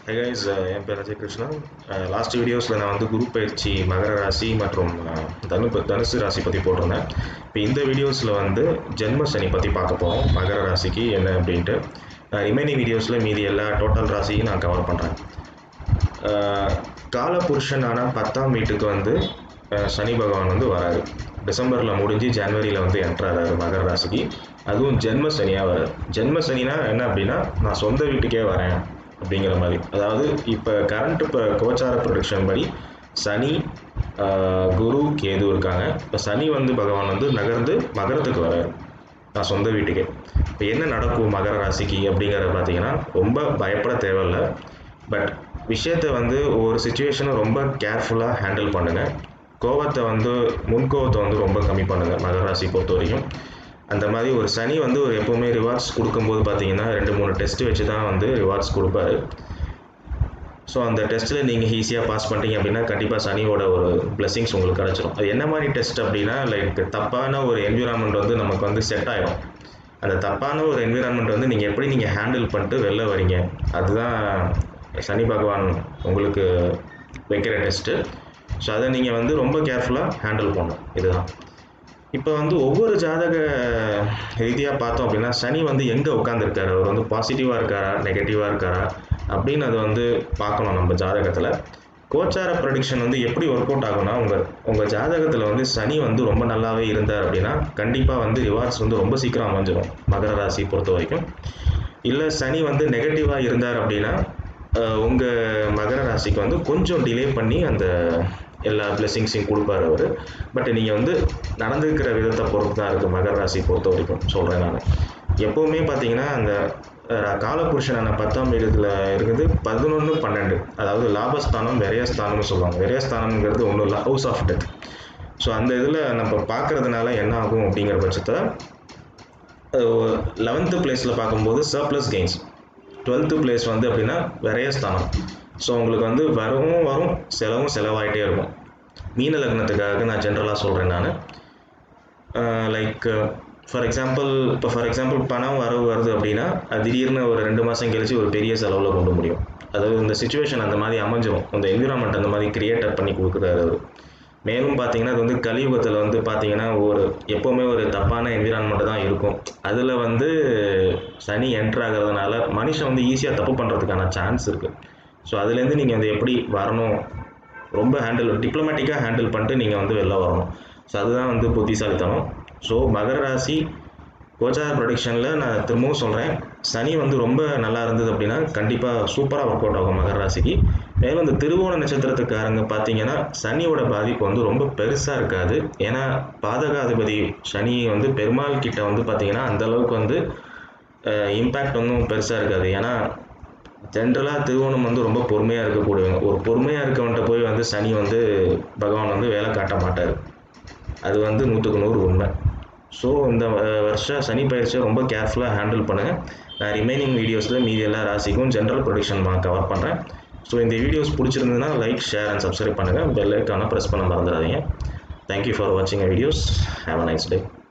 hi guys என் பேர் Ajay Krishnan last வீடியோஸில் நான் வந்து குரு பயிற்சி மகர ராசி மற்றும் அஹ், தனு தனுசு ராசி பற்றி போட்டிருந்தேன் இப்போ இந்த வீடியோஸில் வந்து ஜென்ம சனி பற்றி பார்க்க போகிறோம் மகர ராசிக்கு என்ன அப்படின்ட்டு ரிமைனிங் வீடியோஸில் மீதி எல்லா டோட்டல் ராசியும் நான் கவர் பண்ணுறேன் காலபுருஷனான பத்தாம் வீட்டுக்கு வந்து அஹ், சனி பகவான் வந்து வராரு டிசம்பரில் முடிஞ்சு ஜனவரியில் வந்து என்ட்ராறாரு மகர ராசிக்கு அதுவும் ஜென்ம சனியாக வராரு ஜென்ம சனினா என்ன அப்படின்னா நான் சொந்த வீட்டுக்கே வரேன் அப்படிங்கிற மாதிரி அதாவது இப்போ கரண்ட் இப்போ கோச்சார ப்ரொடிக்ஷன் படி சனி ஆஹ், குரு கேது இருக்காங்க இப்போ சனி வந்து பகவான் வந்து நகர்ந்து மகரத்துக்கு வராரு நான் சொந்த வீட்டுக்கே இப்போ என்ன நடக்கும் மகர ராசிக்கு அப்படிங்கிறத பார்த்தீங்கன்னா ரொம்ப பயப்பட தேவையில்ல பட் விஷயத்தை வந்து ஒவ்வொரு சுச்சுவேஷனை ரொம்ப கேர்ஃபுல்லாக ஹேண்டில் பண்ணுங்கள் கோவத்தை வந்து முன்கோவத்தை வந்து ரொம்ப கம்மி பண்ணுங்கள் மகர ராசி பொறுத்த வரைக்கும் அந்த மாதிரி ஒரு சனி வந்து ஒரு எப்போவுமே ரிவார்ட்ஸ் கொடுக்கும்போது பார்த்தீங்கன்னா ரெண்டு மூணு டெஸ்ட் வச்சு தான் வந்து ரிவார்ட்ஸ் கொடுப்பாரு ஸோ அந்த டெஸ்ட்டில் நீங்கள் ஈஸியாக பாஸ் பண்ணிட்டீங்க அப்படின்னா கண்டிப்பாக சனியோட ஒரு பிளெஸிங்ஸ் உங்களுக்கு கிடச்சிரும் அது என்ன மாதிரி டெஸ்ட் அப்படின்னா லைக் தப்பான ஒரு என்விரான்மெண்ட் வந்து நமக்கு வந்து செட் ஆகிடும் அந்த தப்பான ஒரு என்விரான்மெண்ட் வந்து நீங்கள் எப்படி நீங்கள் ஹேண்டில் பண்ணிட்டு வெளில வரீங்க அதுதான் சனி பகவான் உங்களுக்கு வைக்கிற டெஸ்ட்டு ஸோ அதை நீங்கள் வந்து ரொம்ப கேர்ஃபுல்லாக ஹேண்டில் பண்ணணும் இதுதான் இப்போ வந்து ஒவ்வொரு ஜாதக ரீதியாக பார்த்தோம் அப்படின்னா சனி வந்து எங்கே உட்காந்துருக்காரு அவர் வந்து பாசிட்டிவாக இருக்காரா நெகட்டிவாக இருக்காரா அப்படின்னு அதை வந்து பார்க்கணும் நம்ம ஜாதகத்தில் கோச்சார ப்ரொடிக்ஷன் வந்து எப்படி ஒர்க் அவுட் ஆகும்னா உங்கள் உங்கள் ஜாதகத்தில் வந்து சனி வந்து ரொம்ப நல்லாவே இருந்தார் அப்படின்னா கண்டிப்பாக வந்து ரிவார்ட்ஸ் வந்து ரொம்ப சீக்கிரம் அமைஞ்சிடும் மகர ராசி பொறுத்த வரைக்கும் இல்லை சனி வந்து நெகட்டிவாக இருந்தார் அப்படின்னா உங்கள் மகர ராசிக்கு வந்து கொஞ்சம் டிலே பண்ணி அந்த எல்லா பிளெஸிங்ஸையும் கொடுப்பாரு அவர் பட் நீங்கள் வந்து நடந்துக்கிற விதத்தை பொறுத்து தான் இருக்குது மகர ராசி பொறுத்த வரைக்கும் சொல்கிறேன் நான் எப்போவுமே பார்த்தீங்கன்னா அந்த அஹ், காலபுருஷனான பத்தாம் வீதத்தில் இருக்குது பதினொன்று பன்னெண்டு அதாவது லாபஸ்தானம் விரயஸ்தானம்னு சொல்லுவாங்க விரயஸ்தானம்ங்கிறது ஒன்றும் இல்லை ஹவுஸ் ஆஃப் டெத் ஸோ அந்த இதில் நம்ம பார்க்கறதுனால என்ன ஆகும் அப்படிங்கிற பட்சத்தில் லெவன்த்து பிளேஸில் பார்க்கும்போது சர்ப்ளஸ் கெயின்ஸ் டுவெல்த்து பிளேஸ் வந்து அப்படின்னா விரயஸ்தானம் ஸோ உங்களுக்கு வந்து வரவும் வரும் செலவும் செலவாயிட்டே இருக்கும் மீன லக்னத்துக்காக நான் ஜென்ரலாக சொல்கிறேன் நான் லைக் ஃபார் எக்ஸாம்பிள் இப்போ ஃபார் எக்ஸாம்பிள் பணம் வரவு வருது அப்படின்னா அது திடீர்னு ஒரு ரெண்டு மாதம் கழிச்சு ஒரு பெரிய செலவில் கொண்டு முடியும் அதாவது இந்த சுச்சுவேஷன் அந்த மாதிரி அமைஞ்சிரும் அந்த என்விரான்மெண்ட் அந்த மாதிரி கிரியேட்டர் பண்ணி கொடுக்குறாரு அவர் மேலும் பார்த்தீங்கன்னா அது வந்து கலியுகத்தில் வந்து பார்த்தீங்கன்னா ஒரு எப்போவுமே ஒரு தப்பான என்விரான்மெண்ட் தான் இருக்கும் அதில் வந்து சனி என்ட்ரு ஆகிறதுனால மனுஷன் வந்து ஈஸியாக தப்பு பண்ணுறதுக்கான சான்ஸ் இருக்குது ஸோ அதுலேருந்து நீங்கள் வந்து எப்படி வரணும் ரொம்ப ஹேண்டில் டிப்ளமேட்டிக்காக ஹேண்டில் பண்ணிட்டு நீங்கள் வந்து வெளில வரணும் ஸோ அதுதான் வந்து புத்திசாலித்தனம் ஸோ மகர ராசி கோச்சார ப்ரொடிக்ஷனில் நான் திரும்பவும் சொல்கிறேன் சனி வந்து ரொம்ப நல்லா இருந்தது அப்படின்னா கண்டிப்பாக சூப்பராக ஒர்க் அவுட் ஆகும் மகர ராசிக்கு மேலும் இந்த திருவோண நட்சத்திரத்துக்காரங்க பார்த்தீங்கன்னா சனியோட பாதிப்பு வந்து ரொம்ப பெருசாக இருக்காது ஏன்னா பாதகாதிபதி சனி வந்து பெருமாள் கிட்ட வந்து பார்த்தீங்கன்னா அந்த அளவுக்கு வந்து இம்பேக்ட் ஒன்றும் பெருசாக இருக்காது ஏன்னா ஜென்ரலாக திருவோணம் வந்து ரொம்ப பொறுமையாக இருக்கக்கூடியவங்க ஒரு பொறுமையாக இருக்கவன்ட்ட போய் வந்து சனி வந்து பகவான் வந்து வேலை காட்ட மாட்டார் அது வந்து நூற்றுக்கு நூறு உண்மை ஸோ இந்த அஹ், வருஷம் சனி பயிற்சியை ரொம்ப கேர்ஃபுல்லாக ஹேண்டில் பண்ணுங்கள் நான் ரிமைனிங் வீடியோஸில் மீதி எல்லா ராசிக்கும் ஜென்ரல் ப்ரொடிக்ஷன் நான் கவர் பண்ணுறேன் ஸோ இந்த வீடியோஸ் பிடிச்சிருந்ததுன்னா லைக் ஷேர் அண்ட் சப்ஸ்கிரைப் பண்ணுங்கள் பெல் ஐக்கானை ப்ரெஸ் பண்ண மறந்துடாதீங்க தேங்க்யூ ஃபார் வாட்சிங் videos have a nice day